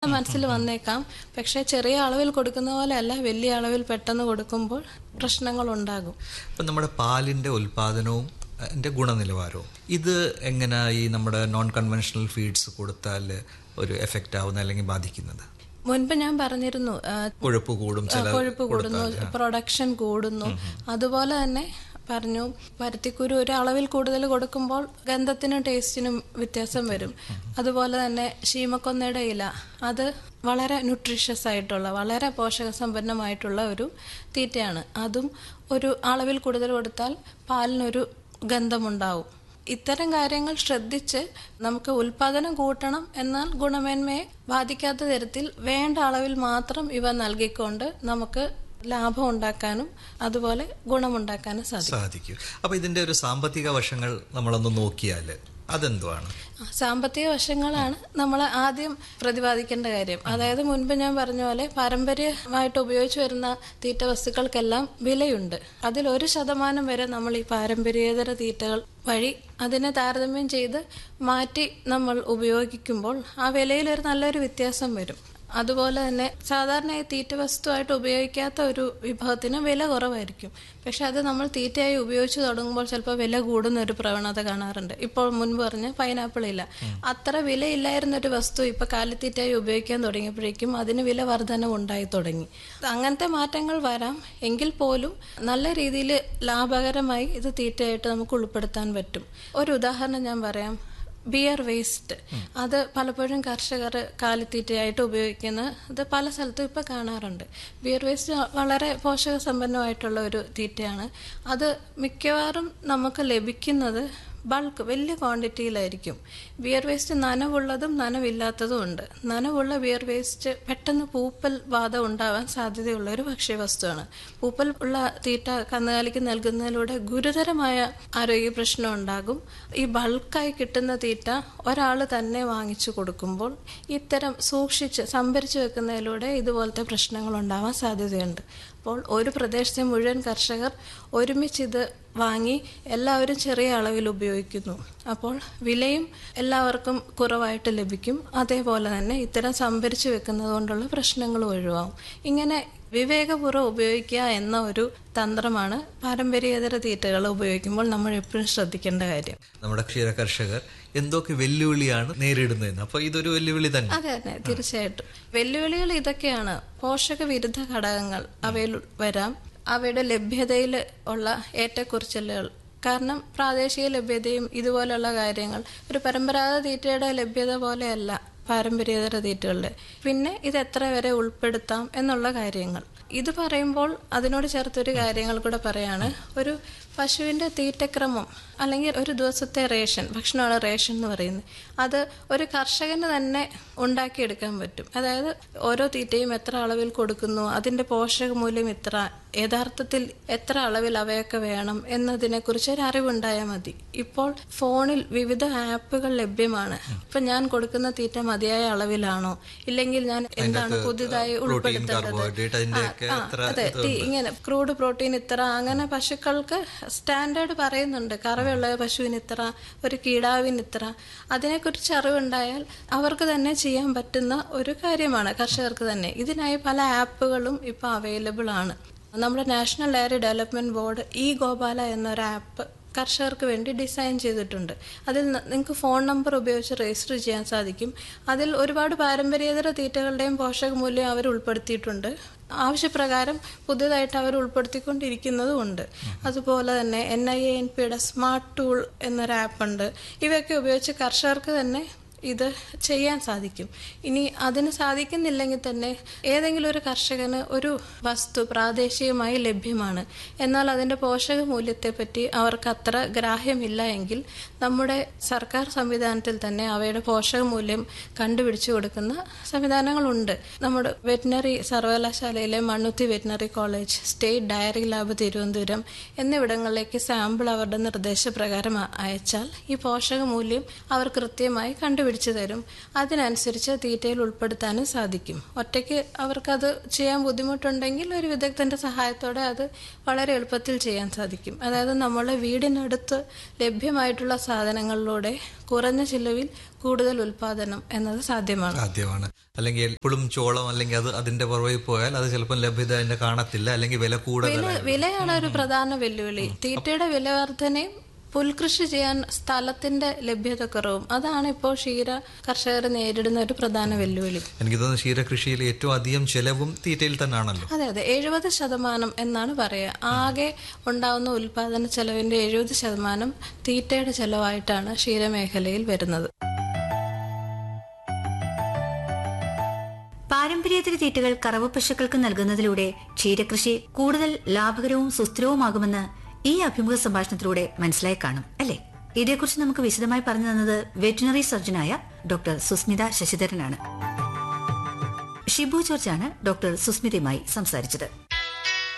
മനസ്സിൽ വന്നേക്കാം പക്ഷേ ചെറിയ അളവിൽ കൊടുക്കുന്ന പോലെ അല്ല വലിയ അളവിൽ പെട്ടെന്ന് കൊടുക്കുമ്പോൾ പ്രശ്നങ്ങൾ ഉണ്ടാകും ഇപ്പം നമ്മുടെ പാലിൻ്റെ ഉൽപാദനവും അതിൻ്റെ ഗുണനിലവാരവും ഇത് എങ്ങനെ ഈ നമ്മുടെ നോൺ കൺവെൻഷണൽ ഫീഡ്സ് കൊടുത്താൽ ഒരു എഫക്റ്റ് ആവുന്ന അല്ലെങ്കിൽ ബാധിക്കുന്നത് മുൻപ് ഞാൻ പറഞ്ഞിരുന്നു ആ, കൊഴുപ്പ് കൂടും ചില കൊഴുപ്പ് കൂടുന്നു പ്രൊഡക്ഷൻ കൂടുന്നു അതുപോലെ തന്നെ പറഞ്ഞു പരുത്തിക്കുരു ഒരു അളവിൽ കൂടുതൽ കൊടുക്കുമ്പോൾ ഗന്ധത്തിനും ടേസ്റ്റിനും വ്യത്യാസം വരും അതുപോലെ തന്നെ ശീമക്കൊന്നയുടെ ഇല അത് വളരെ ന്യൂട്രീഷ്യസ് ആയിട്ടുള്ള വളരെ പോഷകസമ്പന്നമായിട്ടുള്ള ഒരു തീറ്റയാണ് അതും ഒരു അളവിൽ കൂടുതൽ കൊടുത്താൽ പാലിനൊരു ഗന്ധമുണ്ടാവും ഇത്തരം കാര്യങ്ങൾ ശ്രദ്ധിച്ച് നമുക്ക് ഉൽപാദനം കൂട്ടണം എന്നാൽ ഗുണമേന്മയെ ബാധിക്കാത്ത തരത്തിൽ വേണ്ട അളവിൽ മാത്രം ഇവ നൽകിക്കൊണ്ട് നമുക്ക് ലാഭം ഉണ്ടാക്കാനും അതുപോലെ ഗുണമുണ്ടാക്കാനും സാധിക്കും സാധിക്കും അപ്പോൾ ഇതിൻ്റെ ഒരു സാമ്പത്തിക വശങ്ങൾ നമ്മളൊന്ന് നോക്കിയാൽ അതെന്തുവാണ് സാമ്പത്തിക വശങ്ങളാണ് നമ്മൾ ആദ്യം പ്രതിപാദിക്കേണ്ട കാര്യം അതായത് മുൻപ് ഞാൻ പറഞ്ഞ പോലെ പാരമ്പര്യമായിട്ട് ഉപയോഗിച്ചു വരുന്ന തീറ്റ വസ്തുക്കൾക്കെല്ലാം വിലയുണ്ട് അതിൽ ഒരു ശതമാനം വരെ നമ്മൾ ഈ പാരമ്പര്യേതര തീറ്റകൾ വഴി അതിനെ താരതമ്യം ചെയ്ത് മാറ്റി നമ്മൾ ഉപയോഗിക്കുമ്പോൾ ആ വിലയിൽ ഒരു നല്ലൊരു വ്യത്യാസം വരും അതുപോലെ തന്നെ സാധാരണയായി തീറ്റ വസ്തുവായിട്ട് ഉപയോഗിക്കാത്ത ഒരു വിഭവത്തിന് വില കുറവായിരിക്കും പക്ഷെ അത് നമ്മൾ തീറ്റയായി ഉപയോഗിച്ച് തുടങ്ങുമ്പോൾ ചിലപ്പോൾ വില കൂടുന്ന ഒരു പ്രവണത കാണാറുണ്ട് ഇപ്പോൾ മുൻപ് പറഞ്ഞ പൈനാപ്പിൾ ഇല്ല അത്ര വിലയില്ലായിരുന്ന ഒരു വസ്തു ഇപ്പൊ കാലിത്തീറ്റയായി ഉപയോഗിക്കാൻ തുടങ്ങിയപ്പോഴേക്കും അതിന് വില വർധന ഉണ്ടായി തുടങ്ങി അങ്ങനത്തെ മാറ്റങ്ങൾ വരാം എങ്കിൽ പോലും നല്ല രീതിയിൽ ലാഭകരമായി ഇത് തീറ്റയായിട്ട് നമുക്ക് ഉൾപ്പെടുത്താൻ പറ്റും ഒരു ഉദാഹരണം ഞാൻ പറയാം ബിയർ വേസ്റ്റ് അത് പലപ്പോഴും കർഷകർ കാലിത്തീറ്റയായിട്ട് ഉപയോഗിക്കുന്ന ഇത് പല സ്ഥലത്തും ഇപ്പൊ കാണാറുണ്ട് ബിയർ വേസ്റ്റ് വളരെ പോഷക സമ്പന്നമായിട്ടുള്ള ഒരു തീറ്റയാണ് അത് മിക്കവാറും നമുക്ക് ലഭിക്കുന്നത് ബൾക്ക് വലിയ ക്വാണ്ടിറ്റിയിലായിരിക്കും ബിയർ വേസ്റ്റ് നനവുള്ളതും നനവില്ലാത്തതും ഉണ്ട് നനവുള്ള ബിയർ വേസ്റ്റ് പെട്ടെന്ന് പൂപ്പൽ ബാധ ഉണ്ടാവാൻ സാധ്യതയുള്ള ഒരു ഭക്ഷ്യവസ്തുവാണ് പൂപ്പൽ ഉള്ള തീറ്റ കന്നുകാലിക്ക് നൽകുന്നതിലൂടെ ഗുരുതരമായ ആരോഗ്യ പ്രശ്നം ഉണ്ടാകും ഈ ബൾക്കായി കിട്ടുന്ന തീറ്റ ഒരാൾ തന്നെ വാങ്ങിച്ചു കൊടുക്കുമ്പോൾ ഇത്തരം സൂക്ഷിച്ച് സംഭരിച്ചു വെക്കുന്നതിലൂടെ ഇതുപോലത്തെ പ്രശ്നങ്ങൾ ഉണ്ടാവാൻ സാധ്യതയുണ്ട് അപ്പോൾ ഒരു പ്രദേശത്തെ മുഴുവൻ കർഷകർ ഒരുമിച്ച് ഇത് വാങ്ങി എല്ലാവരും ചെറിയ അളവിൽ ഉപയോഗിക്കുന്നു അപ്പോൾ വിലയും എല്ലാവർക്കും കുറവായിട്ട് ലഭിക്കും അതേപോലെ തന്നെ ഇത്തരം സംഭരിച്ചു വെക്കുന്നത് കൊണ്ടുള്ള പ്രശ്നങ്ങളും ഒഴിവാകും ഇങ്ങനെ വിവേകപൂർവ്വം ഉപയോഗിക്കുക എന്ന ഒരു തന്ത്രമാണ് പാരമ്പര്യേതര തീറ്റകൾ ഉപയോഗിക്കുമ്പോൾ നമ്മൾ എപ്പോഴും ശ്രദ്ധിക്കേണ്ട കാര്യം നമ്മുടെ ക്ഷീര കർഷകർ എന്തൊക്കെ വെല്ലുവിളിയാണ് നേരിടുന്നതെന്ന് അപ്പോൾ ഇതൊരു വെല്ലുവിളി തന്നെ അതെ അതെ തീർച്ചയായിട്ടും വെല്ലുവിളികൾ ഇതൊക്കെയാണ് പോഷക വിരുദ്ധ ഘടകങ്ങൾ അവയിൽ വരാം അവയുടെ ലഭ്യതയിൽ ഉള്ള ഏറ്റക്കുറച്ചിലുകൾ കാരണം പ്രാദേശിക ലഭ്യതയും ഇതുപോലുള്ള കാര്യങ്ങൾ ഒരു പരമ്പരാഗത തീറ്റയുടെ ലഭ്യത പോലെയല്ല പാരമ്പര്യേതര തീറ്റകളുടെ പിന്നെ ഇത് എത്ര വരെ ഉൾപ്പെടുത്താം എന്നുള്ള കാര്യങ്ങൾ ഇത് പറയുമ്പോൾ അതിനോട് ചേർത്തൊരു കാര്യങ്ങൾ കൂടെ പറയാണ് ഒരു പശുവിന്റെ തീറ്റക്രമം അല്ലെങ്കിൽ ഒരു ദിവസത്തെ റേഷൻ ഭക്ഷണമാണ് റേഷൻ എന്ന് പറയുന്നത് അത് ഒരു കർഷകന് തന്നെ ഉണ്ടാക്കിയെടുക്കാൻ പറ്റും അതായത് ഓരോ തീറ്റയും എത്ര അളവിൽ കൊടുക്കുന്നു അതിന്റെ പോഷക മൂല്യം ഇത്ര യഥാർത്ഥത്തിൽ എത്ര അളവിൽ അവയൊക്കെ വേണം എന്നതിനെക്കുറിച്ച് ഒരു അറിവുണ്ടായാൽ മതി ഇപ്പോൾ ഫോണിൽ വിവിധ ആപ്പുകൾ ലഭ്യമാണ് ഇപ്പൊ ഞാൻ കൊടുക്കുന്ന തീറ്റ മതിയായ അളവിലാണോ ഇല്ലെങ്കിൽ ഞാൻ എന്താണ് പുതുതായി ഉൾപ്പെടുത്തേണ്ടത് carbohydrate അതിന്റെയൊക്കെ ആ, എത്ര അതെ തീ- ഇങ്ങനെ ക്രൂഡ് പ്രോട്ടീൻ ഇത്ര അങ്ങനെ പശുക്കൾക്ക് സ്റ്റാൻഡേർഡ് പറയുന്നുണ്ട് കറവയുള്ള പശുവിന് ഇത്ര ഒരു കീടാവിന് ഇത്ര അതിനെക്കുറിച്ച് അറിവുണ്ടായാൽ അവർക്ക് തന്നെ ചെയ്യാൻ പറ്റുന്ന ഒരു കാര്യമാണ് കർഷകർക്ക് തന്നെ ഇതിനായി പല ആപ്പുകളും ഇപ്പോൾ അവൈലബിൾ ആണ് നമ്മുടെ national dairy development board E Gopala എന്നൊരു ആപ്പ് കർഷകർക്ക് വേണ്ടി ഡിസൈൻ ചെയ്തിട്ടുണ്ട് അതിൽ നിങ്ങൾക്ക് ഫോൺ നമ്പർ ഉപയോഗിച്ച് രജിസ്റ്റർ ചെയ്യാൻ സാധിക്കും അതിൽ ഒരുപാട് പാരമ്പര്യേതര തീറ്റകളുടെയും പോഷകമൂല്യം അവർ ഉൾപ്പെടുത്തിയിട്ടുണ്ട് ആവശ്യപ്രകാരം പുതിയതായിട്ട് അവർ ഉൾപ്പെടുത്തിക്കൊണ്ടിരിക്കുന്നതുമുണ്ട് അതുപോലെ തന്നെ എൻ ഐ എൻ പിയുടെ സ്മാർട്ട് ടൂൾ എന്നൊരു ആപ്പുണ്ട് ഇവയൊക്കെ ഉപയോഗിച്ച് കർഷകർക്ക് തന്നെ ഇത് ചെയ്യാൻ സാധിക്കും ഇനി അതിന് സാധിക്കുന്നില്ലെങ്കിൽ തന്നെ ഏതെങ്കിലും ഒരു കർഷകന് ഒരു വസ്തു പ്രാദേശികമായി ലഭ്യമാണ് എന്നാൽ അതിൻ്റെ പോഷക മൂല്യത്തെപ്പറ്റി അവർക്ക് അത്ര ഗ്രാഹ്യമില്ല എങ്കിൽ നമ്മുടെ സർക്കാർ സംവിധാനത്തിൽ തന്നെ അവയുടെ പോഷക മൂല്യം കണ്ടുപിടിച്ചു കൊടുക്കുന്ന സംവിധാനങ്ങളുണ്ട് നമ്മുടെ വെറ്റിനറി സർവകലാശാലയിലെ Mannuthy veterinary college state dairy lab Thiruvananthapuram എന്നിവിടങ്ങളിലേക്ക് സാമ്പിൾ അവരുടെ നിർദ്ദേശപ്രകാരം അ- അയച്ചാൽ ഈ പോഷക മൂല്യം അവർ കൃത്യമായി കണ്ടുപിടിച്ചു തരും അതിനനുസരിച്ച് തീറ്റയിൽ ഉൾപ്പെടുത്താനും സാധിക്കും ഒറ്റയ്ക്ക് അവർക്കത് ചെയ്യാൻ ബുദ്ധിമുട്ടുണ്ടെങ്കിൽ ഒരു വിദഗ്ധന്റെ സഹായത്തോടെ അത് വളരെ എളുപ്പത്തിൽ ചെയ്യാൻ സാധിക്കും അതായത് നമ്മളെ വീടിനടുത്ത് ലഭ്യമായിട്ടുള്ള സാധനങ്ങളിലൂടെ കുറഞ്ഞ ചിലവിൽ കൂടുതൽ ഉൽപാദനം എന്നത് സാധ്യമാണ് സാധ്യമാണ് അല്ലെങ്കിൽ എപ്പോഴും ചോളം അല്ലെങ്കിൽ അത് അതിന്റെ പുറകിൽ പോയാൽ അത് ചിലപ്പോൾ ലഭ്യത അതിന്റെ കാണത്തില്ല അല്ലെങ്കിൽ വില വില കൂടുതലായി വിലയാണ് ഒരു പ്രധാന വെല്ലുവിളി തീറ്റയുടെ വില വർധനയും പുൽകൃഷി ചെയ്യാൻ സ്ഥലത്തിന്റെ ലഭ്യതക്കുറവും അതാണ് ഇപ്പോൾ ക്ഷീര കർഷകർ നേരിടുന്ന ഒരു പ്രധാന വെല്ലുവിളി എനിക്ക് തോന്നുന്നു ക്ഷീരകൃഷിയിൽ ഏറ്റവും അധികം ചെലവും തീറ്റയിൽ തന്നെയാണല്ലോ അതെ അതെ എഴുപത് ശതമാനം എന്നാണ് പറയുക ആകെ ഉണ്ടാവുന്ന ഉൽപാദന ചെലവിന്റെ എഴുപത് ശതമാനം തീറ്റയുടെ ചെലവായിട്ടാണ് ക്ഷീരമേഖലയിൽ വരുന്നത് പാരമ്പര്യേതര തീറ്റകൾ കറവ പശുക്കൾക്ക് നൽകുന്നതിലൂടെ ക്ഷീരകൃഷി കൂടുതൽ ലാഭകരവും സുസ്ഥിരവുമാകുമെന്ന് ഈ അഭിമുഖ സംഭാഷണത്തിലൂടെ മനസ്സിലായി കാണും അല്ലേ ഇതേക്കുറിച്ച് നമുക്ക് വിശദമായി പറഞ്ഞു തന്നത് വെറ്റിനറി സർജനായ ഡോക്ടർ സുസ്മിത ശശിധരനാണ് ഷിബു ജോർജാണ് ഡോക്ടർ സുസ്മിതയുമായി സംസാരിച്ചത്